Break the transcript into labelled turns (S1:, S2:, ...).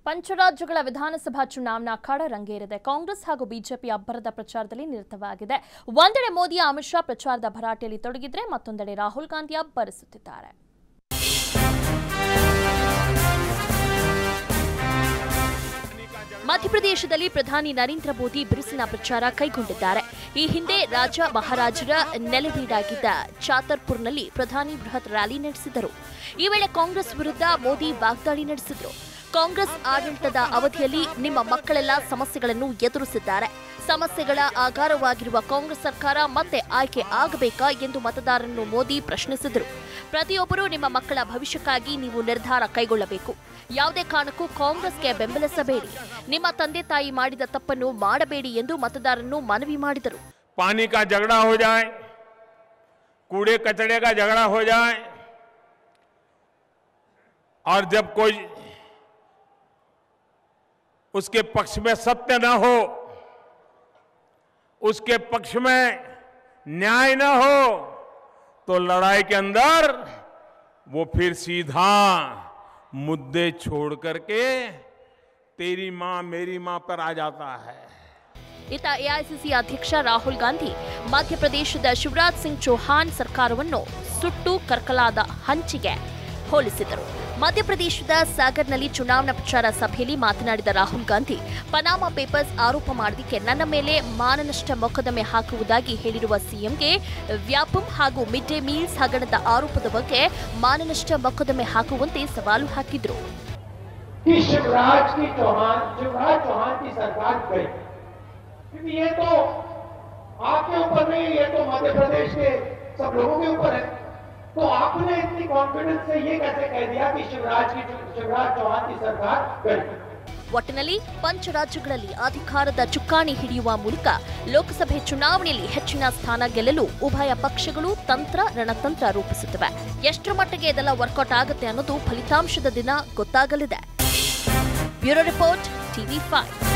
S1: ಪಂಚರಾಜ್ಯಗಳ ವಿಧಾನಸಭಾ ಚುನಾವಣಾ ಅಖಾಡ ರಂಗೇರಿದೆ ಕಾಂಗ್ರೆಸ್ ಹಾಗೂ ಬಿಜೆಪಿ ಅಬ್ಬರದ ಪ್ರಚಾರದಲ್ಲಿ ನಿರತವಾಗಿದೆ ಒಂದೆಡೆ ಮೋದಿಯ ಅಮಿತ್ ಶಾ ಪ್ರಚಾರದ ಭರಾಟೆಯಲ್ಲಿ ತೊಡಗಿದ್ರೆ ಮತ್ತೊಂದೆಡೆ ರಾಹುಲ್ ಗಾಂಧಿ ಅಬ್ಬರಿಸುತ್ತಿದ್ದಾರೆ ಮಧ್ಯಪ್ರದೇಶದಲ್ಲಿ ಪ್ರಧಾನಿ ನರೇಂದ್ರ ಮೋದಿ ಬಿರುಸಿನ ಪ್ರಚಾರ ಕೈಗೊಂಡಿದ್ದಾರೆ ಈ ಹಿಂದೆ ರಾಜ ಮಹಾರಾಜರ ನೆಲೆವೀಡಾಗಿದ್ದ ಚಾತರ್ಪುರ್ನಲ್ಲಿ ಪ್ರಧಾನಿ ಬೃಹತ್ ರ್ಯಾಲಿ ನಡೆಸಿದರು ಈ ವೇಳೆ ಕಾಂಗ್ರೆಸ್ ವಿರುದ್ಧ ಮೋದಿ ವಾಗ್ದಾಳಿ ನಡೆಸಿದರು ಕಾಂಗ್ರೆಸ್ ಆಡಳಿತದ ಅವಧಿಯಲ್ಲಿ ನಿಮ್ಮ ಮಕ್ಕಳೆಲ್ಲ ಸಮಸ್ಯೆಗಳನ್ನು ಎದುರಿಸಿದ್ದಾರೆ ಸಮಸ್ಯೆಗಳ ಆಗಾರವಾಗಿರುವ ಕಾಂಗ್ರೆಸ್ ಸರ್ಕಾರ ಮತ್ತೆ ಆಯ್ಕೆ ಆಗಬೇಕಾ ಎಂದು ಮತದಾರರನ್ನು ಮೋದಿ ಪ್ರಶ್ನಿಸಿದರು ಪ್ರತಿಯೊಬ್ಬರೂ ನಿಮ್ಮ ಮಕ್ಕಳ ಭವಿಷ್ಯಕ್ಕಾಗಿ ನೀವು ನಿರ್ಧಾರ ಕೈಗೊಳ್ಳಬೇಕು ಯಾವುದೇ ಕಾರಣಕ್ಕೂ ಕಾಂಗ್ರೆಸ್ಗೆ ಬೆಂಬಲಿಸಬೇಡಿ ನಿಮ್ಮ ತಂದೆ ತಾಯಿ ಮಾಡಿದ ತಪ್ಪನ್ನು ಮಾಡಬೇಡಿ ಎಂದು ಮತದಾರರನ್ನು ಮನವಿ ಮಾಡಿದರು
S2: पानी का झगड़ा हो जाए कूड़े कचड़े का झगड़ा हो जाए और जब कोई उसके पक्ष में सत्य न हो उसके पक्ष में न्याय न हो तो लड़ाई के अंदर वो फिर सीधा मुद्दे छोड़ करके तेरी मां मेरी मां पर आ जाता है
S1: ಇತ್ತ ಎಐಸಿಸಿ ಅಧ್ಯಕ್ಷ ರಾಹುಲ್ ಗಾಂಧಿ ಮಧ್ಯಪ್ರದೇಶದ ಶಿವರಾಜ್ ಸಿಂಗ್ ಚೌಹಾಣ್ ಸರ್ಕಾರವನ್ನು ಸುಟ್ಟು ಕರ್ಕಲಾದ ಹಂಚಿಗೆ ಹೋಲಿಸಿದರು ಮಧ್ಯಪ್ರದೇಶದ ಸಾಗರ್ನಲ್ಲಿ ಚುನಾವಣಾ ಪ್ರಚಾರ ಸಭೆಯಲ್ಲಿ ಮಾತನಾಡಿದ ರಾಹುಲ್ ಗಾಂಧಿ ಪನಾಮಾ ಪೇಪರ್ಸ್ ಆರೋಪ ಮಾಡೋದಕ್ಕೆ ನನ್ನ ಮೇಲೆ ಮಾನನಷ್ಟ ಮೊಕದ್ದಮೆ ಹಾಕುವುದಾಗಿ ಹೇಳಿರುವ ಸಿಎಂಗೆ ವ್ಯಾಪಂ ಹಾಗೂ ಮಿಡ್ ಡೇ ಮೀಲ್ಸ್ ಹಗರಣದ ಆರೋಪದ ಬಗ್ಗೆ ಮಾನನಷ್ಟ ಮೊಕದ್ದಮೆ ಹಾಕುವಂತೆ ಸವಾಲು ಹಾಕಿದ್ರು
S3: कि शिवराज की चौहान शिवराज चौहान की सरकार गई क्योंकि ये तो आपके ऊपर नहीं ये तो मध्य प्रदेश के सब लोगों के ऊपर है तो आपने इतनी कॉन्फिडेंस से ये कैसे कह दिया कि शिवराज की शिवराज चौहान की सरकार गई
S1: ಒಟ್ಟಿನಲ್ಲಿ ಪಂಚರಾಜ್ಯಗಳಲ್ಲಿ ಅಧಿಕಾರದ ಚುಕ್ಕಾಣಿ ಹಿಡಿಯುವ ಮೂಲಕ ಲೋಕಸಭೆ ಚುನಾವಣೆಯಲ್ಲಿ ಹೆಚ್ಚಿನ ಸ್ಥಾನ ಗೆಲ್ಲಲು ಉಭಯ ಪಕ್ಷಗಳು ತಂತ್ರ ರಣತಂತ್ರ ರೂಪಿಸುತ್ತವೆ ಎಷ್ಟರ ಮಟ್ಟಿಗೆ ಇದೆಲ್ಲ ವರ್ಕೌಟ್ ಆಗುತ್ತೆ ಅನ್ನೋದು ಫಲಿತಾಂಶದ ದಿನ ಗೊತ್ತಾಗಲಿದೆ ಬ್ಯೂರೋ ರಿಪೋರ್ಟ್ ಟಿವಿ ಫೈವ್